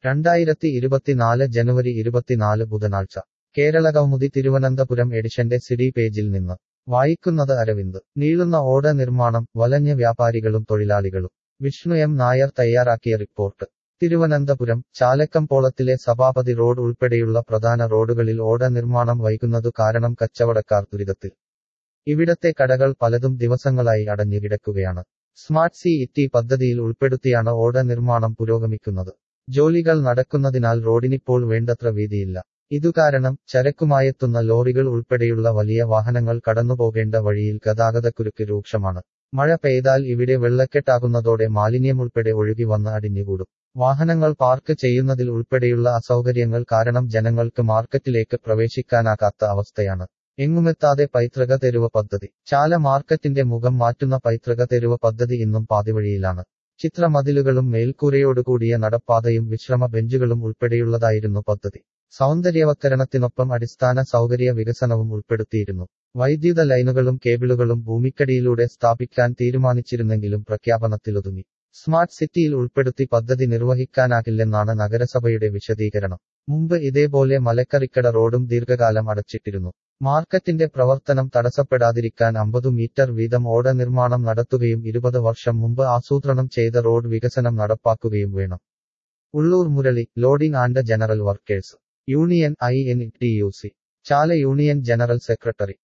രണ്ടായിരത്തി ഇരുപത്തിനാല് ജനുവരി ഇരുപത്തിനാല് ബുധനാഴ്ച കേരള കൗമുദി തിരുവനന്തപുരം എഡിഷന്റെ സിഡി പേജിൽ നിന്ന് വായിക്കുന്നത് അരവിന്ദ് നീളുന്ന ഓട നിർമ്മാണം വലഞ്ഞ വ്യാപാരികളും തൊഴിലാളികളും വിഷ്ണു എം നായർ തയ്യാറാക്കിയ റിപ്പോർട്ട് തിരുവനന്തപുരം ചാലക്കംപോളത്തിലെ സഭാപതി റോഡ് ഉൾപ്പെടെയുള്ള പ്രധാന റോഡുകളിൽ ഓട നിർമ്മാണം വൈകുന്നതു കാരണം കച്ചവടക്കാർ ദുരിതത്തിൽ ഇവിടത്തെ കടകൾ പലതും ദിവസങ്ങളായി അടഞ്ഞുകിടക്കുകയാണ് സ്മാർട്ട് സി ഇറ്റി പദ്ധതിയിൽ ഉൾപ്പെടുത്തിയാണ് ഓട നിർമ്മാണം പുരോഗമിക്കുന്നത് ജോലികൾ നടക്കുന്നതിനാൽ റോഡിനിപ്പോൾ വേണ്ടത്ര വീതിയില്ല ഇതുകാരണം ചരക്കുമായെത്തുന്ന ലോറികൾ ഉൾപ്പെടെയുള്ള വലിയ വാഹനങ്ങൾ കടന്നുപോകേണ്ട വഴിയിൽ ഗതാഗതക്കുരുക്ക് രൂക്ഷമാണ് മഴ പെയ്താൽ ഇവിടെ വെള്ളക്കെട്ടാകുന്നതോടെ മാലിന്യമുൾപ്പെടെ ഒഴുകി വന്ന് അടിഞ്ഞുകൂടും വാഹനങ്ങൾ പാർക്ക് ചെയ്യുന്നതിൽ ഉൾപ്പെടെയുള്ള അസൗകര്യങ്ങൾ കാരണം ജനങ്ങൾക്ക് മാർക്കറ്റിലേക്ക് പ്രവേശിക്കാനാകാത്ത അവസ്ഥയാണ് എങ്ങുമെത്താതെ പൈതൃക തെരുവ് പദ്ധതി ചാല മാർക്കറ്റിന്റെ മുഖം മാറ്റുന്ന പൈതൃക തെരുവ് പദ്ധതി ഇന്നും പാതിവഴിയിലാണ് ചിത്രമതിലുകളും മേൽക്കൂരയോടുകൂടിയ നടപ്പാതയും വിശ്രമ ബെഞ്ചുകളും ഉൾപ്പെടെയുള്ളതായിരുന്നു പദ്ധതി സൗന്ദര്യവത്കരണത്തിനൊപ്പം അടിസ്ഥാന സൗകര്യ വികസനവും ഉൾപ്പെടുത്തിയിരുന്നു വൈദ്യുത ലൈനുകളും കേബിളുകളും ഭൂമിക്കടിയിലൂടെ സ്ഥാപിക്കാൻ തീരുമാനിച്ചിരുന്നെങ്കിലും പ്രഖ്യാപനത്തിലൊതുങ്ങി സ്മാർട്ട് സിറ്റിയിൽ ഉൾപ്പെടുത്തി പദ്ധതി നിർവഹിക്കാനാകില്ലെന്നാണ് നഗരസഭയുടെ വിശദീകരണം മുമ്പ് ഇതേപോലെ മലക്കറിക്കട റോഡും ദീർഘകാലം അടച്ചിട്ടിരുന്നു മാർക്കറ്റിന്റെ പ്രവർത്തനം തടസ്സപ്പെടാതിരിക്കാൻ അമ്പതു മീറ്റർ വീതം ഓട നിർമ്മാണം നടത്തുകയും ഇരുപത് വർഷം മുമ്പ് ആസൂത്രണം ചെയ്ത റോഡ് വികസനം നടപ്പാക്കുകയും വേണം Ulloor Murali loading and general workers union I N T U C Chala union general secretary